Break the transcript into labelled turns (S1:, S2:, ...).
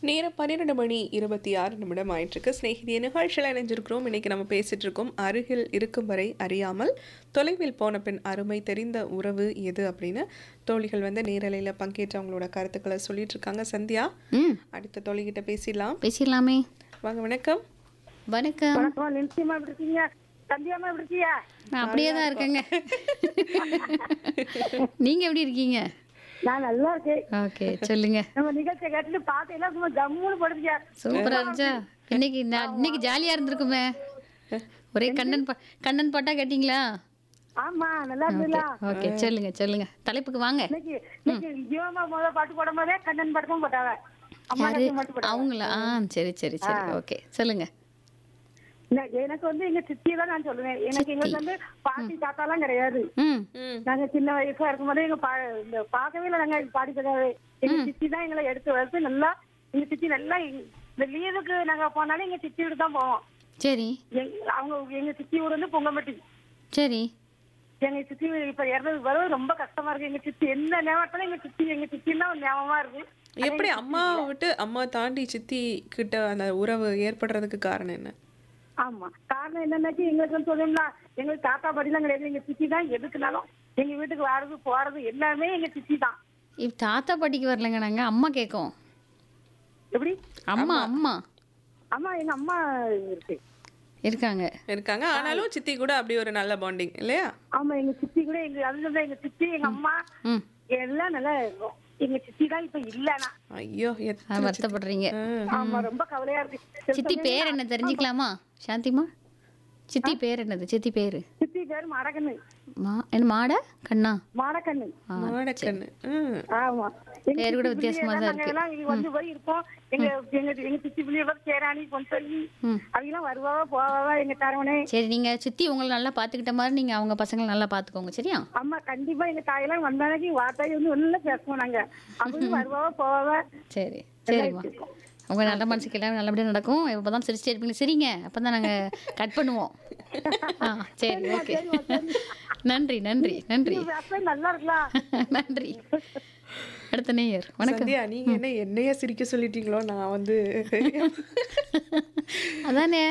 S1: நேரம் பன்னிரெண்டு மணி இருபத்தி ஆறு நிமிடம் ஆயிட்டிருக்கு ஸ்நேகிதிய நிகழ்ச்சியில் இணைஞ்சிருக்கிறோம் இன்னைக்கு நம்ம பேசிட்டு இருக்கோம் அருகில் இருக்கும் வரை அறியாமல் தொலைவில் போன பின் அருமை தெரிந்த உறவு எது அப்படின்னு தோழிகள் வந்து நேரலையில் பங்கேற்று அவங்களோட கருத்துக்களை சொல்லிட்டு இருக்காங்க சந்தியா
S2: ம்
S1: அடுத்த தோழிகிட்ட பேசிடலாம்
S2: பேசிடலாமே
S1: வாங்க வணக்கம்
S2: வணக்கம்
S3: வணக்கம் நிச்சயமா எப்படி இருக்கீங்க சந்தியாமா எப்படி இருக்கீங்க
S2: நான் அப்படியே தான் இருக்கேங்க நீங்க எப்படி இருக்கீங்க
S3: நான் நல்லா இருக்கேன்
S2: ஓகே சொல்லுங்க
S3: நம்ம நிகழ்ச்சியை கேட்டுட்டு பார்த்து எல்லாம் சும்மா ஜம்முன்னு படுத்துங்க
S2: சூப்பரா இருந்துச்சா இன்னைக்கு நான் இன்னைக்கு ஜாலியா இருந்திருக்குமே ஒரே கண்ணன் பா கண்ணன் பாட்டா கேட்டீங்களா
S3: ஆமா நல்லா இருந்ததுல
S2: ஓகே சொல்லுங்க சொல்லுங்க தலைப்புக்கு வாங்க
S3: இன்னைக்கு இன்னைக்கு ஜீவமா முத பாட்டு போடும் போதே கண்ணன் பாட்டு தான் போட்டாங்க அம்மா
S2: யாரு
S3: கண்ணன் பாட்டு போட்டாங்க
S2: அவங்களா ஆ சரி சரி சரி ஓகே சொல்லுங்க
S3: இல்ல, எனக்கு வந்து எங்க சித்தியை தான் நான் சொல்லுவேன் எனக்கு எங்களுக்கு வந்து பாட்டி தாத்தாலாம் கிடையாது
S2: ம்
S1: ம்
S3: நாங்க சின்ன வயசா இருக்கும்போது எங்க பா- இந்த பார்க்கவே இல்லை நாங்க பாடி தாத்தாவே எங்க சித்தி தான் எங்களை எடுத்து வளர்த்து நல்லா எங்க சித்தி நல்லா எங்க- இந்த லீவுக்கு நாங்க போனாலும் எங்க சித்தி வீடு தான் போவோம்
S2: சரி
S3: எங்க- அவங்க எங்க சித்தி ஊர் வந்து பொங்கம்பட்டி
S2: சரி
S3: எங்க சித்தி இப்ப இறந்தது வரும் ரொம்ப கஷ்டமா இருக்கு எங்க சித்தி எந்த நேரத்துல எங்க சித்தி எங்க சித்தின்னா ஒரு ஞாபகமா இருக்கு
S1: எப்படி அம்மாவை விட்டு அம்மா தாண்டி சித்தி கிட்ட அந்த உறவு ஏற்படுறதுக்கு காரணம் என்ன
S3: ஆமா காரணம் என்னன்னாச்சு எங்களுக்கு வந்து சொல்லுங்களா எங்களுக்கு தாத்தா பாட்டிலாம் கிடையாது எங்க சித்தி தான் எதுக்குனாலும் எங்க வீட்டுக்கு வர்றது போறது எல்லாமே எங்க சித்தி தான்
S2: இப்ப தாத்தா பாட்டிக்கு வரலங்க நாங்க அம்மா கேட்கும்
S3: எப்படி
S2: அம்மா அம்மா
S3: அம்மா எங்க அம்மா இருக்கு
S2: இருக்காங்க
S1: இருக்காங்க ஆனாலும் சித்தி கூட அப்படி ஒரு நல்ல பாண்டிங் இல்லையா
S3: ஆமா எங்க சித்தி கூட எங்க அது சொல்றேன், எங்க சித்தி எங்க அம்மா
S2: ம்
S3: எல்லாம் நல்லா இருக்கும் எங்க சித்தி தான் இப்ப இல்லனா
S1: ஐயோ
S2: ஆ,
S1: எத்தனை சித்தி-
S2: வருத்தப்படுறீங்க
S1: ஆ.
S3: ஆமா ரொம்ப கவலையா இருக்கு
S2: சித்தி பேர் என்ன தெரிஞ்சுக்கலாமா சாந்திமா சித்தி பேர் என்னது சித்தி பேரு
S3: சித்தி பேர் மாடக்கண்ணு
S2: மா என்ன மாட கண்ணா
S3: மாடக்கண்ணு
S2: ஆ,
S1: மாடக்கண்ணு ம்
S3: ஆமா எங்க
S2: பேர் கூட
S3: சித்தி
S2: வித்தியாசமா
S3: பிள்ளைங்க
S2: தான்
S3: நாங்க
S2: இருக்கு.
S3: எல்லாம் இங்க வந்து போய் இருப்போம் எங்க எங்க எங்க சித்தி பிள்ளைய பேர் சேராணி பொன்சொல்லி
S2: ம்.
S3: அவங்களாம் வருவாவா போவாவா எங்க தரவனே
S2: சரி நீங்க சித்தி உங்களை நல்லா பாத்துக்கிட்ட மாதிரி நீங்க அவங்க பசங்களை நல்லா பாத்துக்கோங்க சரியா
S3: அம்மா கண்டிப்பா எங்க தாயெல்லாம் வந்தாங்க வார்த்தை வந்து ஒண்ணு பேசுவோம் நாங்க அவங்க வருவாவா போவாவா
S2: சரி சரிம்மா உங்க நல்ல மனசுக்கு எல்லாம் நல்லபடியா நடக்கும் இப்பதான் சிரிச்சிட்டே இருப்பீங்க சரிங்க அப்பதான் நாங்க கட் பண்ணுவோம் ஆ சரி ஓகே நன்றி நன்றி நன்றி
S3: பேச நல்லா இருக்கலாம்
S2: நன்றி அடுத்த நேயர் வணக்கம்
S1: சந்தியா நீங்க என்ன என்னைய சிரிக்க சொல்லிட்டீங்களோ நான் வந்து
S2: அதானே